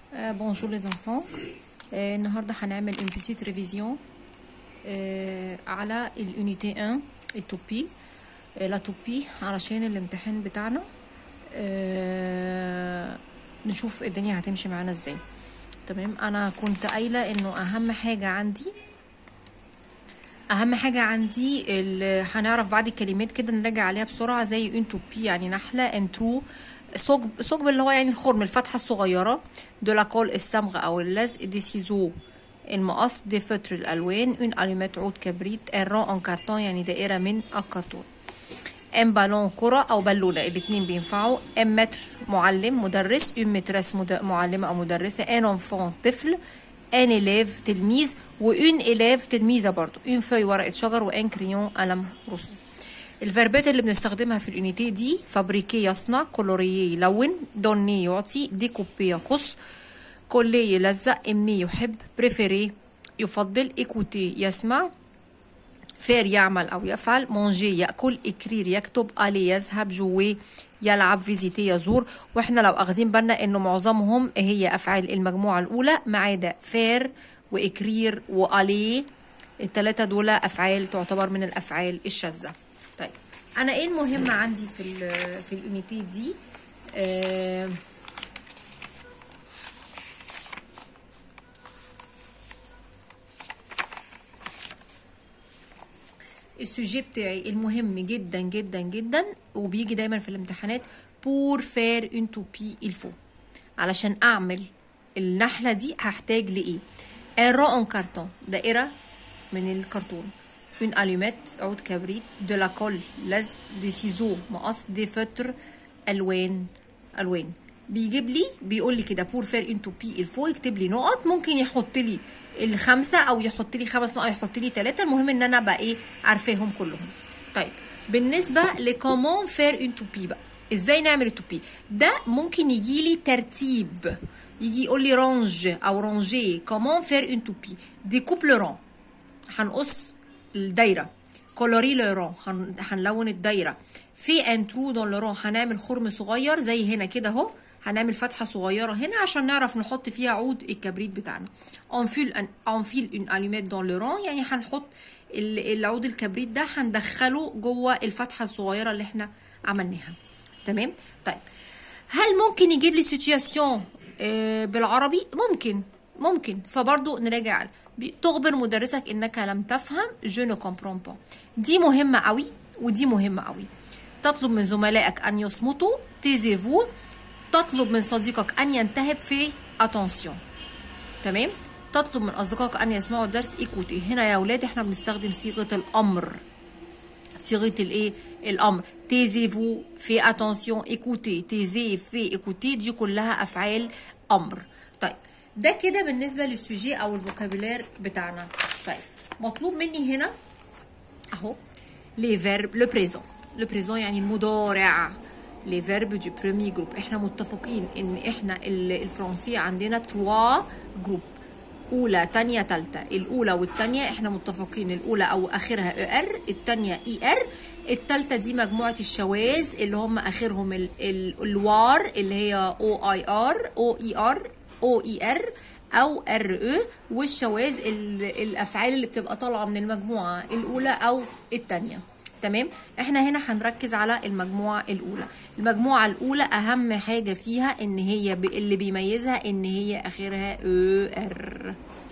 بونجور لي زانفون النهارده هنعمل اون بيتيت ريفيزيون على اليونيتي 1 التوبي لا توبي علشان الامتحان بتاعنا آه، نشوف الدنيا هتمشي معانا ازاي تمام انا كنت قايله انه اهم حاجه عندي اهم حاجه عندي ال- هنعرف بعض الكلمات كده نراجع عليها بسرعه زي اون توبي يعني نحله انترو ثقب ثقب اللي هو يعني الخرم الفتحه الصغيره دو لا كول الصمغ او اللزق دي سيزو المقص دي فتر الالوان اون الومات عود كبريت ان رون ان كارتون يعني دائره من الكرتون ام بالون كرة او بالونة الاتنين بينفعوا ام متر معلم مدرس ام مترس مد- معلمة او مدرسة ان انفون طفل ان اليف تلميذ وان اليف تلميذة برضو ان فوي ورقة شجر وان كريون قلم رصاص الفيربات اللي بنستخدمها في اليونيتي دي فابريكي يصنع كولوريي يلون دوني يعطي ديكوبي يقص كولي يلزق امي يحب بريفيري يفضل ايكوتي يسمع فير يعمل أو يفعل مونجي يأكل إكرير يكتب ألي يذهب جوي يلعب فيزيتي يزور واحنا لو أخذين بالنا إنه معظمهم هي أفعال المجموعة الأولى ما عدا فير وإكرير وألي التلاتة دول أفعال تعتبر من الأفعال الشاذة طيب أنا إيه المهم عندي في ال في اليونيتي دي آه السوجي بتاعي المهم جدا جدا جدا وبيجي دايما في الامتحانات بور فير اون توبي الفو علشان اعمل النحله دي هحتاج لايه ان رو ان كارتون دائره من الكرتون اون الومات عود كبريت دو لا كول لزق دي سيزو مقص دي فتر الوان الوان بيجيب لي بيقول لي كده بور فير ان توبي الفو يكتب لي نقط ممكن يحط لي الخمسه او يحط لي خمس نقط يحط لي ثلاثه المهم ان انا بقى ايه عارفاهم كلهم طيب بالنسبه لكومون فير ان توبي بقى ازاي نعمل التوبي ده ممكن يجي لي ترتيب يجي يقول لي رانج او رانجي كومون فير ان توبي ديكوب لو رون هنقص الدايره كولوري لو رون هن- هنلون الدايره في ان ترو دون لو رون هنعمل خرم صغير زي هنا كده اهو هنعمل فتحه صغيره هنا عشان نعرف نحط فيها عود الكبريت بتاعنا انفيل ان انفيل اون الومات دون لو رون يعني هنحط ال- العود الكبريت ده هندخله جوه الفتحه الصغيره اللي احنا عملناها تمام طيب هل ممكن يجيب لي سيتياسيون بالعربي ممكن ممكن فبرضو نراجع بي- تخبر مدرسك انك لم تفهم je ne comprends pas دي مهمة قوي ودي مهمة قوي تطلب من زملائك ان يصمتوا تيزيفو تطلب من صديقك ان ينتهب في attention تمام تطلب من اصدقائك ان يسمعوا الدرس ايكوتي هنا يا اولاد احنا بنستخدم صيغة الامر صيغه الايه الامر تيزيفو في اتونسيون ايكوتي تيزي في ايكوتي دي كلها افعال امر طيب ده كده بالنسبه للسوجي او الفوكابولير بتاعنا طيب مطلوب مني هنا اهو لي فيرب لو بريزون لو بريزون يعني المضارع لي فيرب دو برومي جروب احنا متفقين ان احنا ال- الفرنسية عندنا توا جروب اولى تانية تالتة الاولى والتانية احنا متفقين الاولى او اخرها او ار التانية اي ار التالتة دي مجموعة الشواذ اللي هم اخرهم ال ال الوار اللي هي او اي ار او اي ار او اي ار او ار او والشواذ ال- الافعال اللي بتبقى طالعه من المجموعه الاولى او الثانيه تمام احنا هنا هنركز على المجموعه الاولى المجموعه الاولى اهم حاجه فيها ان هي ب... اللي بيميزها ان هي اخرها او ار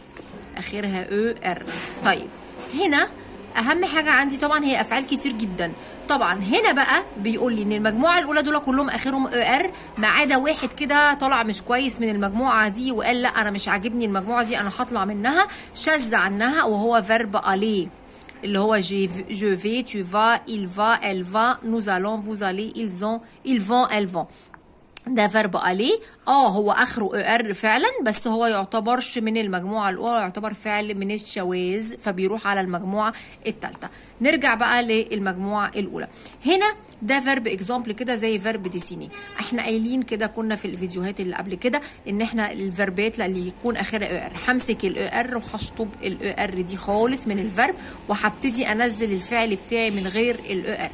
اخرها او ار طيب هنا اهم حاجه عندي طبعا هي افعال كتير جدا طبعا هنا بقى بيقول لي ان المجموعه الاولى دول كلهم اخرهم او ار ما عدا واحد كده طلع مش كويس من المجموعه دي وقال لا انا مش عاجبني المجموعه دي انا هطلع منها شذ عنها وهو فيرب اليه اللي هو je je vais tu vas il va elle va nous allons vous allez ils ont ils vont elles vont ده فيرب اليه اه هو اخره او ار فعلا بس هو يعتبرش من المجموعه الاولى يعتبر فعل من الشواذ فبيروح على المجموعه الثالثه نرجع بقى للمجموعه الاولى هنا ده فيرب اكزامبل كده زي فيرب ديسيني احنا قايلين كده كنا في الفيديوهات اللي قبل كده ان احنا الفيربات اللي يكون اخرها او ار همسك الاو ار وهشطب الاو ار دي خالص من الفيرب وهبتدي انزل الفعل بتاعي من غير الاو ار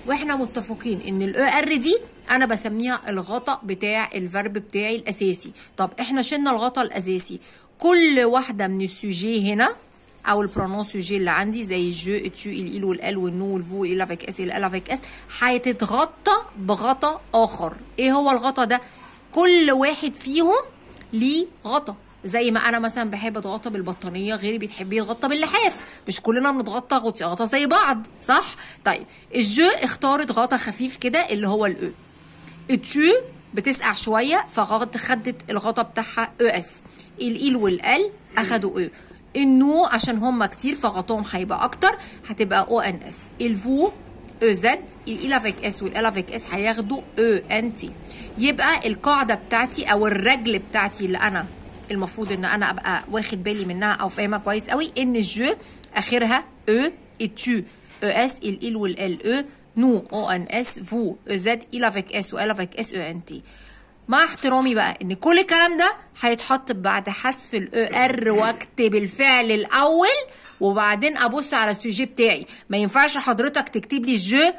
واحنا متفقين ان الاو ار دي انا بسميها الغطا بتاع الفرب بتاعي الاساسي طب احنا شلنا الغطا الاساسي كل واحده من السوجي هنا او البرونون سوجي اللي عندي زي الجو التو الإيل والال والنو والفو الى افيك اس الال افيك اس هيتتغطى بغطا اخر ايه هو الغطا ده كل واحد فيهم ليه غطا زي ما انا مثلا بحب اتغطى بالبطانيه غيري بتحب يتغطى باللحاف مش كلنا بنتغطى غطي غطا زي بعض صح طيب الجو اختارت غطا خفيف كده اللي هو الاو التو بتسقع شويه فغطت خدت الغطا بتاعها او اس الايل والال اخدوا او النو عشان هم كتير فغطاهم هيبقى اكتر هتبقى او ان اس الفو او زد الايل افيك اس والال افيك اس هياخدوا او ان تي يبقى القاعده بتاعتي او الرجل بتاعتي اللي انا المفروض ان انا ابقى واخد بالي منها او فاهمها كويس قوي ان الجو اخرها او التو او اس الال والال او نو او ان اس فو او زد il avec اس و ال avec اس او ان تي مع احترامي بقى ان كل الكلام ده هيتحط بعد حذف الاو ار واكتب الفعل الاول وبعدين ابص على السوجي بتاعي ما ينفعش حضرتك تكتب لي الجو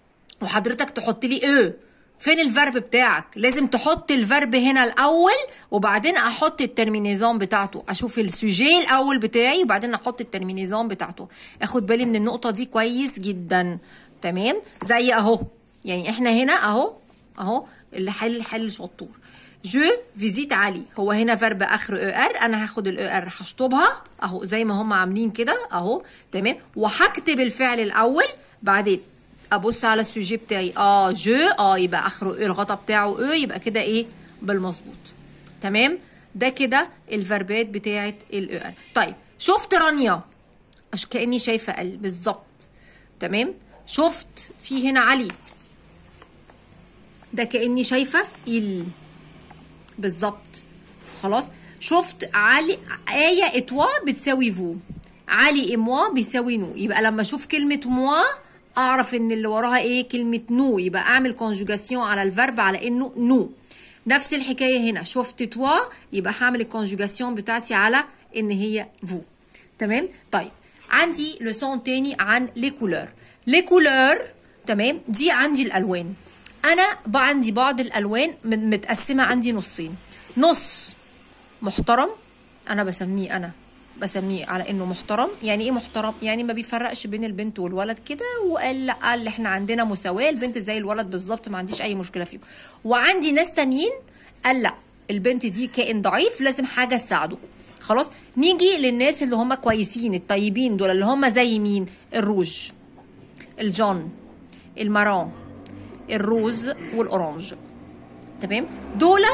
وحضرتك تحط لي او فين الفرب بتاعك لازم تحط الفرب هنا الاول وبعدين احط الترمينيزون بتاعته اشوف السوجي الاول بتاعي وبعدين احط الترمينيزون بتاعته اخد بالي من النقطه دي كويس جدا تمام زي اهو يعني احنا هنا اهو اهو اللي حل حل شطور جو فيزيت علي هو هنا فيرب اخر او ار انا هاخد الاو ار هشطبها اهو زي ما هم عاملين كده اهو تمام وهكتب الفعل الاول بعدين ابص على السوجي بتاعي اه جو اه يبقى اخره الغطا بتاعه او يبقى كده ايه بالمظبوط تمام ده كده الفربات بتاعه الاو ار طيب شفت رانيا عشان كاني شايفه ال بالظبط تمام شفت في هنا علي ده كاني شايفه ال بالظبط خلاص شفت علي آية اتوا بتساوي فو علي اموا بيساوي نو يبقى لما اشوف كلمة موا اعرف ان اللي وراها ايه كلمة نو يبقى اعمل كونجوجاسيون على الفرب على انه نو نفس الحكاية هنا شفت توا يبقى هعمل الكونجوجاسيون بتاعتي على ان هي فو تمام طيب عندي لسون تاني عن لي كولور لي كولور تمام دي عندي الالوان انا بقى عندي بعض الالوان متقسمه عندي نصين نص محترم انا بسميه انا بسميه على انه محترم يعني ايه محترم يعني ما بيفرقش بين البنت والولد كده وقال لا قال احنا عندنا مساواه البنت زي الولد بالظبط ما عنديش اي مشكله فيهم وعندي ناس تانيين قال لا البنت دي كائن ضعيف لازم حاجه تساعده خلاص نيجي للناس اللي هم كويسين الطيبين دول اللي هم زي مين الروج الجون المارون الروز والاورانج تمام دول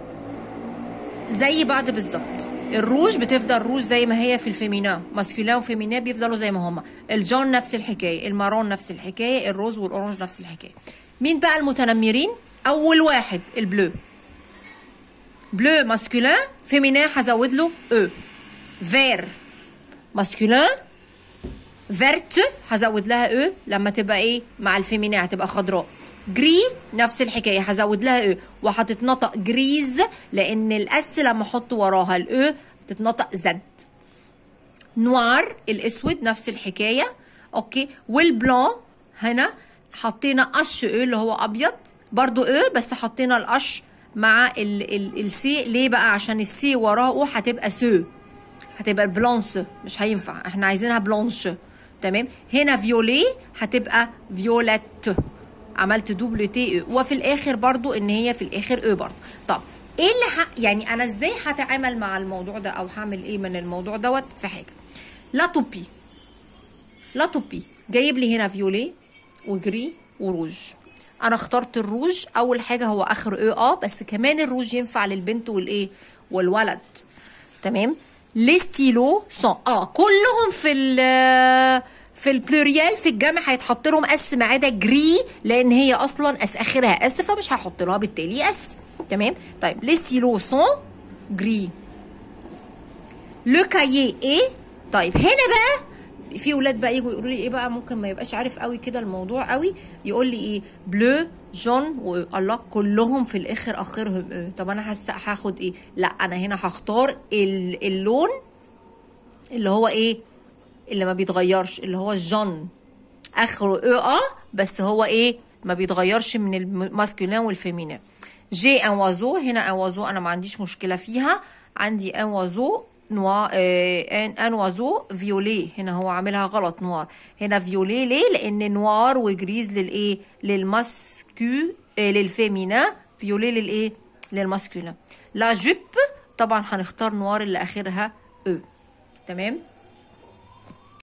زي بعض بالظبط الروج بتفضل روج زي ما هي في الفيمينا ماسكولين وفيمينا بيفضلوا زي ما هما الجون نفس الحكايه المارون نفس الحكايه الروز والاورانج نفس الحكايه مين بقى المتنمرين اول واحد البلو بلو ماسكولين فيمينا هزود له او فير ماسكولين فيرت هزود لها او لما تبقى ايه مع الفيمينا هتبقى خضراء جري نفس الحكايه هزود لها او وهتتنطق جريز لان الاس لما احط وراها الاو تتنطق زد نوار الاسود نفس الحكايه اوكي والبلان هنا حطينا قش او اللي هو ابيض برضو او بس حطينا القش مع ال ال السي ليه بقى عشان السي وراه او هتبقى سو هتبقى بلانس مش هينفع احنا عايزينها بلانش تمام هنا فيولي هتبقى فيوليت عملت دوبل تي او وفي الاخر برضو ان هي في الاخر او برضو طب ايه اللي ح... يعني انا ازاي هتعامل مع الموضوع ده او هعمل ايه من الموضوع دوت في حاجه لا توبي لا توبي جايب لي هنا فيولي وجري وروج انا اخترت الروج اول حاجه هو اخر او اه بس كمان الروج ينفع للبنت والايه والولد تمام لي ستيلو سون اه كلهم في ال في البلوريال في الجمع هيتحط لهم اس ما عدا جري لان هي اصلا اس اخرها اس فمش هحط لها بالتالي اس تمام طيب لي ستيلو سون جري لو كايي ايه طيب هنا بقى في ولاد بقى يجوا يقولوا لي ايه بقى ممكن ما يبقاش عارف قوي كده الموضوع قوي يقول لي ايه بلو جون والله كلهم في الاخر اخرهم ايه طب انا هست هاخد ايه لا انا هنا هختار اللون اللي هو ايه اللي ما بيتغيرش اللي هو الجون اخره او ا بس هو ايه ما بيتغيرش من الماسكولين والفيمينين جي ان وازو هنا ان وازو انا ما عنديش مشكله فيها عندي ان وازو نوار ان ان وازو فيولي هنا هو عاملها غلط نوار هنا فيولي ليه لان نوار وجريز للايه للماسكو آه للفيمينا فيولي للايه للماسكولين لا جيب طبعا هنختار نوار اللي اخرها او تمام